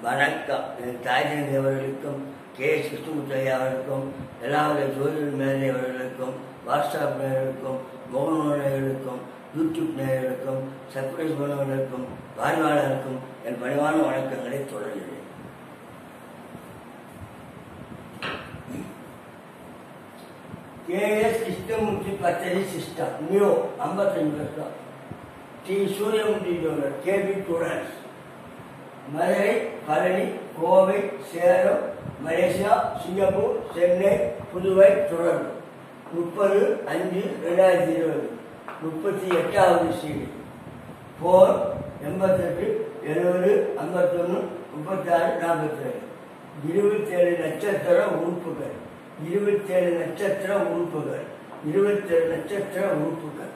வணக்கம் என் தாய்தன் தேவர்களுக்கும் கே கிருஷ்ணமுத்தையா அவர்களுக்கும் எல்லாவித ஜோதிட மேதையவர்களுக்கும் வாட்ஸ்அப் நேயர்களுக்கும் முகநூல் நேயர்களுக்கும் யூடியூப் நேயர்களுக்கும் சர்ப்ரைஸ் பண்ணவர்களுக்கும் வாழ்வாளருக்கும் என் பணிவான வணக்கங்களை தொடர்கிறேன் கேஎஸ் கிருஷ்ணமூர்த்தி பச்சரி சிஸ்டம் நியூ ஐம்பத்தஞ்சு வருஷம் டி சூரியமூர்த்தி ஜோனர் KP students Madurai Palani Kovai Salem Malaysia Singapore Chennai Puduvai தொடர்பு முப்பது அஞ்சு ரெண்டாயிரத்தி இருபது முப்பத்தி எட்டாவது சீடு ஃபோர் எண்பத்தெட்டு எழுபது ஐம்பத்தொன்று முப்பத்தாறு நாற்பத்தி ஏழு இருபத்தேழு நட்சத்திர உறுப்புகள் இருபத்தேழு நட்சத்திர உறுப்புகள் இருபத்தேழு நட்சத்திர உறுப்புகள்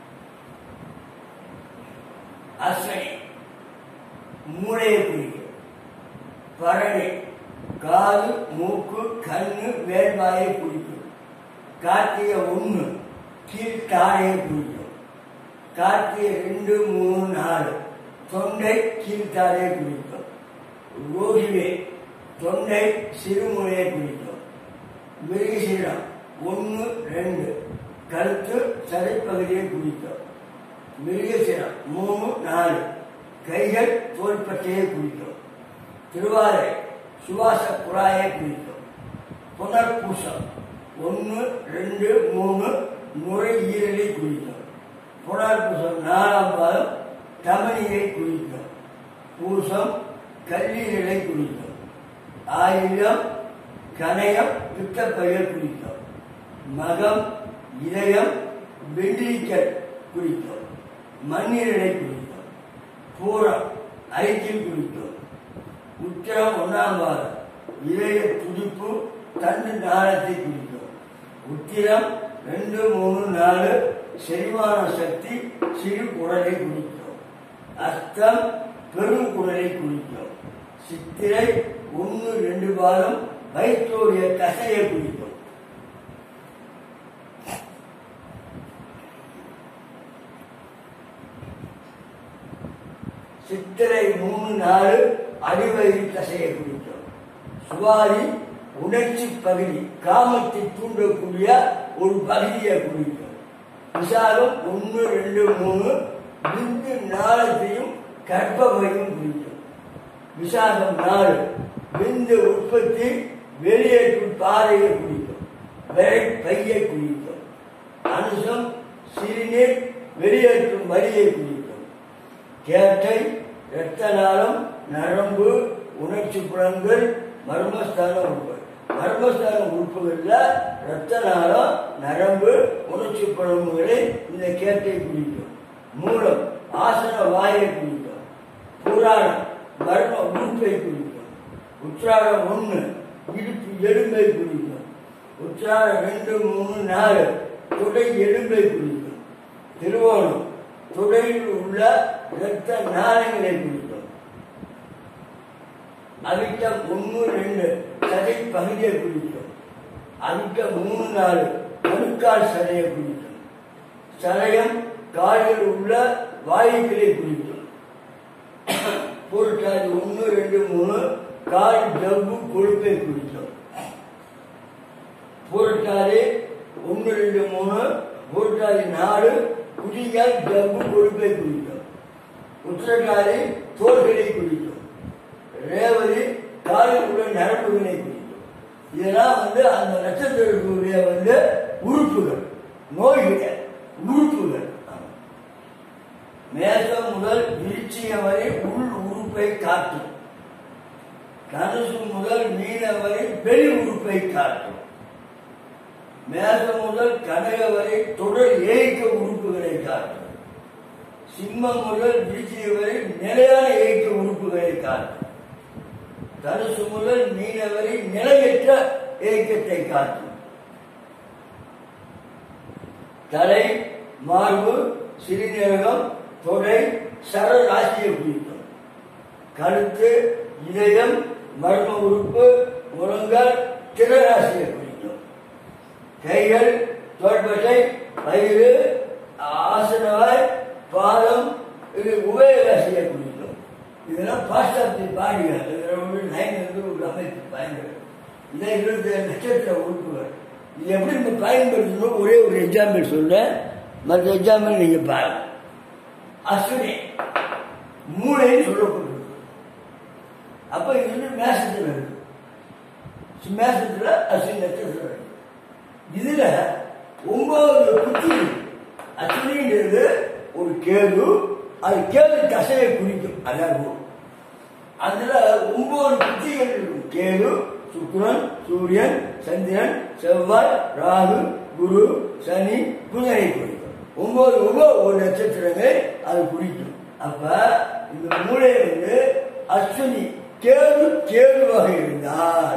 அஸ்வினி மூளையை குறிக்கும் பரணி காது மூக்கு கண்ணு வேல்வாயை குறிக்கும் கார்த்திகை ஒன்று கீழ்த்தாடையை குறிக்கும் கார்த்திகை ரெண்டு மூணு நாலு தொண்டை கீழ்த்தாடையை குறிக்கும் ரோகிவே தொண்டை சிறுமுனையை குறிக்கும் மிருகசீரம் ஒன்று ரெண்டு கழுத்து சதைப்பகுதியை குறிக்கும் மிருகசீரம் மூணு நாலு கைகள் தோள்பட்டையை குறிக்கும் திருவாதிரை சுவாச குழாயை குறிக்கும் புனர்பூசம் ஒன்று ரெண்டு மூணு நுரையீரலை குறிக்கும் புனர்பூசம் நாலாம் பாதம் தமனியை குறிக்கும் பூசம் கல்லீரலை குறிக்கும் ஆயுதம் கணையம் பித்தப்பையை குறிக்கும் மகம் இதயம் வெள்ளீக்கல் குறிக்கும் மண்ணீரலை குறிக்கும் பூரம் ஐக்கியம் குறிக்கும் உத்திரம் ஒன்றாம் வாரம் இதய துடிப்பு தண்டு நாளத்தை குறிக்கும் உத்திரம் ரெண்டு மூணு நாலு செரிமான சக்தி சிறு குடலை குறிக்கும் அஸ்தம் பெரும் குடலை குறிக்கும் சித்திரை ஒன்று ரெண்டு பாதம் வயிற்றோடைய தசையை குறிக்கும் சித்திரை மூணு நாலு அடிவயிறு தசையை குறிக்கும் சுவாரி உணர்ச்சி பகுதி காமத்தை தூண்டக்கூடிய ஒரு பகுதியை குறிக்கும் விசாலம் ஒன்று ரெண்டு மூணு விந்து நாளத்தையும் கர்ப்பமையும் குறிக்கும் விசாகம் நாலு விந்து உற்பத்தி வெளியேற்றும் பாதையை குறிக்கும் விரை பையை குறிக்கும் அனுசம் சிறுநீர் வெளியேற்றும் வழியை குறிக்கும் கேட்டை இரத்த நாளம் நரம்பு உணர்ச்சி புலன்கள் மர்மஸ்தான உறுப்புகள் மர்மஸ்தான உறுப்புகள்ல இரத்த நாளம் நரம்பு உணர்ச்சி புலன்களை இந்த கேட்டை குறிக்கும் மூலம் ஆசன வாயை குறிக்கும் புராணம் மர்ம உறுப்பை குறிக்கும் உற்றாடம் ஒன்று இடுப்பு எலும்பை குறிக்கும் உற்றாடம் ரெண்டு மூணு நாலு தொடை எலும்பை குறிக்கும் திருவோணம் துடையில் உள்ள இரத்த நாளங்களை குறிக்கும் அவிட்டம் ஒன்று ரெண்டு சதை பகுதியை குறிக்கும் அவிட்டம் மூணு நாலு கணுக்கால் சதையை குறிக்கும் சதயம் காலில் உள்ள வாயுக்களை குறிக்கும் பொருட்டாதி ஒன்று ரெண்டு மூணு கால் ஜவ்வு கொழுப்பை குறிக்கும் பொருட்டாதி ஒன்று ரெண்டு மூணு பொருட்டாதி நாலு குடிகள் ஜவ்வு கொழுப்பை குறிக்கும் உத்திரகாரி தோள்களை குறிக்கும் ரேவதி காலில் உள்ள நரம்புகளை குறிக்கும் இதெல்லாம் வந்து அந்த நட்சத்திரத்துடைய வந்து உறுப்புகள் நோய்கள் உறுப்புகள் மேசம் முதல் விருச்சியம் வரை உள் உறுப்பை காட்டும் தனுசு முதல் மீன வரை வெளி உறுப்பை காட்டும் மேசம் முதல் கனக வரை தொடர் ஏய்க்க உறுப்புகளை காட்டும் சிம்மம் முதல் விருச்சிய வரை நிலையான ஏய்க்க உறுப்புகளை காட்டும் தனுசு முதல் மீன வரை நிலையற்ற ஏக்கத்தை காட்டும் தலை மார்பு சிறுநீரகம் தொடை சரராசியை குறிக்கும் கழுத்து இதயம் மர்ம உறுப்பு முழங்கால் திறராசியை குறிக்கும் கைகள் தோள்பட்டை வயிறு ஆசனவாய் பாதம் இது உபயராசியை குறிக்கும் இதெல்லாம் பாஸ்டாப்தி பாடிங்க இதில் ஒரு லைன் வந்து ஒரு அமைப்பு பயன்படும் இதான் இருபத்தி ஏழு நட்சத்திர உறுப்புகள் இது எப்படி நம்ம பயன்படுத்தணும் ஒரே ஒரு எக்ஸாம்பிள் சொல்றேன் மற்ற எக்ஸாம்பிள் நீங்க பாருங்க அஸ்வினி மூளைன்னு சொல்லப்பட்டிருக்கு அப்ப இது வந்து மேசத்துல இருக்கு மேசத்துல அஸ்வினி நட்சத்திரம் இருக்கு இதுல ஒன்பது குச்சி அஸ்வினிங்கிறது ஒரு கேது அது கேது தசையை குறிக்கும் அதான் ரூல். அதுல ஒன்பது குச்சிகள் இருக்கும் கேது சுக்கிரன் சூரியன் சந்திரன் செவ்வாய் ராகு குரு சனி புதனை குறிக்கும் ஒன்பது ஒன்பது ஒரு நட்சத்திரங்கள் அது குறிக்கும் அப்ப இந்த மூளை வந்து அஸ்வினி கேது கேதுவாக இருந்தால்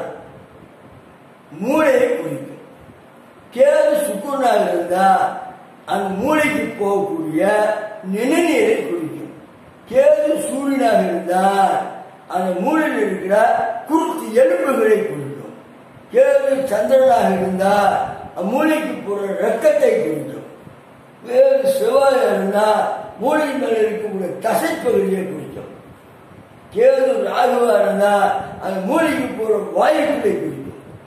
மூளையை குறிக்கும் கேது சுக்குரனாக இருந்தா அந்த மூளைக்கு போகக்கூடிய நிணநீரை குறிக்கும் கேது சூரியனாக இருந்தால் அந்த மூளையில் இருக்கிற குருத்து எலும்புகளை குறிக்கும் கேது சந்திரனாக இருந்தால் அந்த மூளைக்கு போற ரத்தத்தை குறிக்கும் வேறு செவ்வாயாக இருந்தால் மூளையின் மேல இருக்கக்கூடிய தசைப்பகுதியை குறிக்கும் கேது ராகுவா இருந்தால் அந்த மூளைக்கு போற வாயுக்களை குறிக்கும்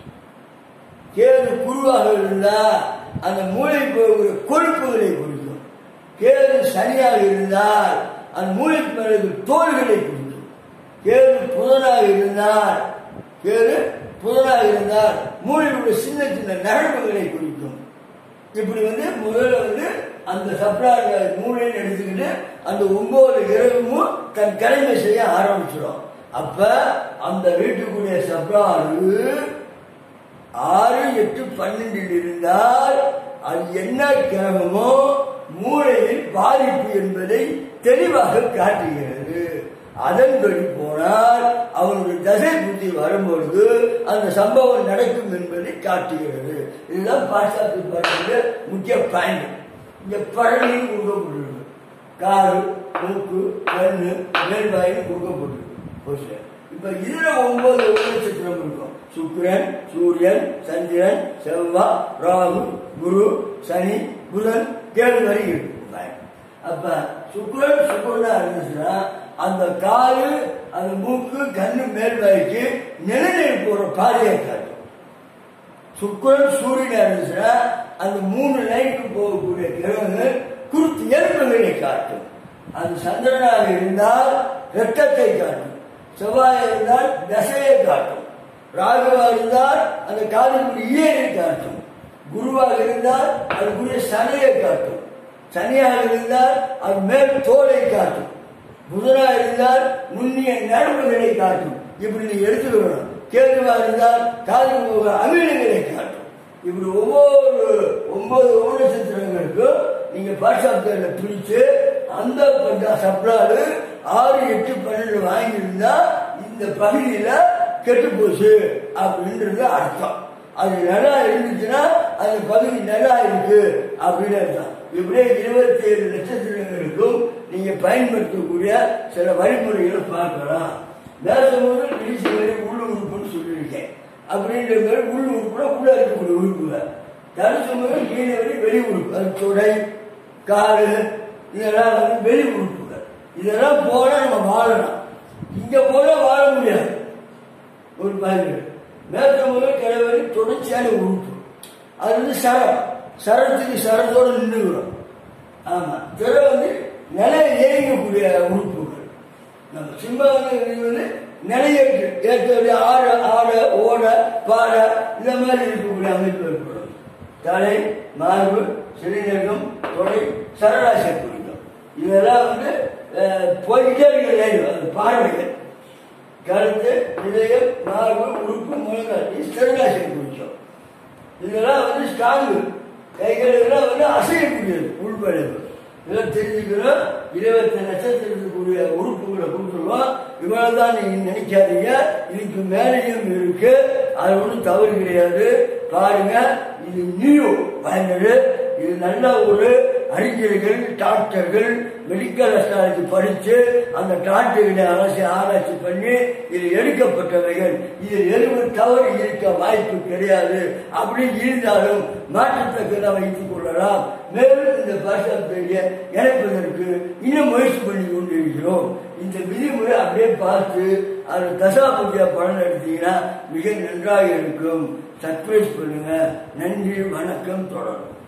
கேது குருவாக இருந்தால் அந்த மூளை போகிற கொழுப்புகளை குறிக்கும் கேது சனியாக இருந்தால் அந்த மூளை பிறகு தோள்களை குறிக்கும் கேது புதனாக இருந்தால் கேது புதனாக இருந்தால் மூளையுடைய சின்ன சின்ன நரம்புகளை குறிக்கும் இப்படி வந்து முதல்ல வந்து அந்த சப்ளாக மூளைன்னு எடுத்துக்கிட்டு அந்த ஒன்பது கிரகமும் தன் கடமை செய்ய ஆரம்பிச்சிடும் அப்ப அந்த வீட்டுக்குரிய சப்ளாடு ஆறு எட்டு பன்னெண்டில் இருந்தால் அது என்ன கிரகமோ மூளையில் பாதிப்பு என்பதை தெளிவாக காட்டுகிறது அதன்படி போனால் அவனுடைய தசை புத்தி வரும்பொழுது அந்த சம்பவம் நடக்கும் என்பதை காட்டுகிறது இதுதான் பாஸ்டாத்து பாடல முக்கிய பாயிண்ட் இங்க பழனியும் கொடுக்கப்பட்டிருக்கு காது மூக்கு கண்ணு மேல்வாயும் கொடுக்கப்பட்டிருக்கு இப்ப இதுல ஒன்பது நட்சத்திரம் இருக்கும் சுக்கிரன் சூரியன் சந்திரன் செவ்வாய் ராகு குரு சனி புதன் கேது வரை இருக்கும் அப்ப சுக்கிரன் சுக்கிரனா இருந்துச்சுன்னா அந்த காலு அந்த மூக்கு கண்ணு மேல்வாய்க்கு நிலநீர் போற பாதையை காட்டும் சுக்கிரன் சூரியனா இருந்துச்சுன்னா அந்த மூணு லைனுக்கு போகக்கூடிய கிரகங்கள் குருத்து எலும்புகளை காட்டும் அது சந்திரனாக இருந்தால் ரத்தத்தை காட்டும் செவ்வாய் இருந்தால் தசையை காட்டும் ராகுவா இருந்தால் அந்த காலினுடைய ஈயரை காட்டும் குருவாக இருந்தால் அதுக்குரிய சனையை காட்டும் சனியாக இருந்தால் அது மேல் தோலை காட்டும் புதனாக இருந்தால் நுண்ணிய நரம்புகளை காட்டும் இப்படி நீ எடுத்துக்கணும் கேதுவா இருந்தால் காலில் போக அமீனங்களை காட்டும் இப்படி ஒவ்வொரு ஒன்பது நட்சத்திரங்களுக்கும் நீங்க பாட்சாப்தில் பிரிச்சு அந்த பஞ்சா சப்ளாடு ஆறு எட்டு பன்னெண்டு வாங்கியிருந்தா இந்த பகுதியில கெட்டு போச்சு அப்படின்றது அர்த்தம் அது நல்லா இருந்துச்சுன்னா அந்த பகுதி நல்லா இருக்கு அப்படின்னு அர்த்தம் இப்படியே இருபத்தி ஏழு நட்சத்திரங்களுக்கும் நீங்க பயன்படுத்தக்கூடிய சில வழிமுறைகளை பார்க்கலாம் மேசம்போது கடைசி வரை உள்ள உறுப்புன்னு சொல்லியிருக்கேன் அப்படின்ற மாதிரி உள் உறுப்புல உள்ள இருக்கக்கூடிய உறுப்புகள் தடுசு முதல் கீழே வரை வெளி உறுப்பு அது தொடை காடு இதெல்லாம் வந்து வெளி உறுப்புகள் இதெல்லாம் போனா நம்ம வாழலாம் இங்க போனா வாழ முடியாது ஒரு மாதிரி மேற்க முதல் கிழவரை தொடர்ச்சியான உறுப்பு அது வந்து சரம் சரத்துக்கு சரத்தோடு நின்றுக்கிறோம் ஆமா திற வந்து நிலை ஏறிக்கக்கூடிய உறுப்புகள் நம்ம சிம்ம வந்து இது வந்து நிலையேற்று ஏற்ற ஆட ஆட ஓட பாட இந்த மாதிரி இருக்கக்கூடிய அமைப்பு ஏற்படும் தலை மார்பு சிறுநீரகம் தொடை சரராசை குறிக்கும் இதெல்லாம் வந்து அஹ், போய்கிட்டே இருக்கிற லைன் அது பார்வைகள் கருத்து இதயம் மார்பு உறுப்பு முழங்கால் இது சரராசை குறிக்கும் இதெல்லாம் வந்து ஸ்ட்ராங்கு கைகள் இதெல்லாம் வந்து அசையக்கூடியது உள்படைவு இதெல்லாம் தெரிஞ்சுக்கிறோம் இருபத்தி நட்சத்திரத்துக்குரிய உறுப்புகளை கொடுத்துருவோம் இவ்வளவு தான் நீங்க நினைக்காதீங்க இதுக்கு மேலேயும் இருக்கு அது ஒன்றும் தவறு கிடையாது பாருங்க இது நியூ பயனது இது நல்ல ஒரு அறிஞர்கள் டாக்டர்கள் மெடிக்கல் அஸ்ட்ராலஜி படித்து அந்த டாக்டர்களை அரசு ஆராய்ச்சி பண்ணி இது எடுக்கப்பட்டவைகள் இதில் எதுவும் தவறு இருக்க வாய்ப்பு கிடையாது அப்படி இருந்தாலும் மாற்றத்தக்க வைத்துக் கொள்ளலாம் மேலும் இந்த பாசாப்பேடியை இணைப்பதற்கு இன்னும் முயற்சி பண்ணி கொண்டிருக்கிறோம் இந்த விதிமுறை அப்படியே பார்த்து அது தசாபதியா பலன் எடுத்தீங்கன்னா மிக நன்றாக இருக்கும் சர்ப்ரைஸ் பண்ணுங்க நன்றி வணக்கம் தொடரும்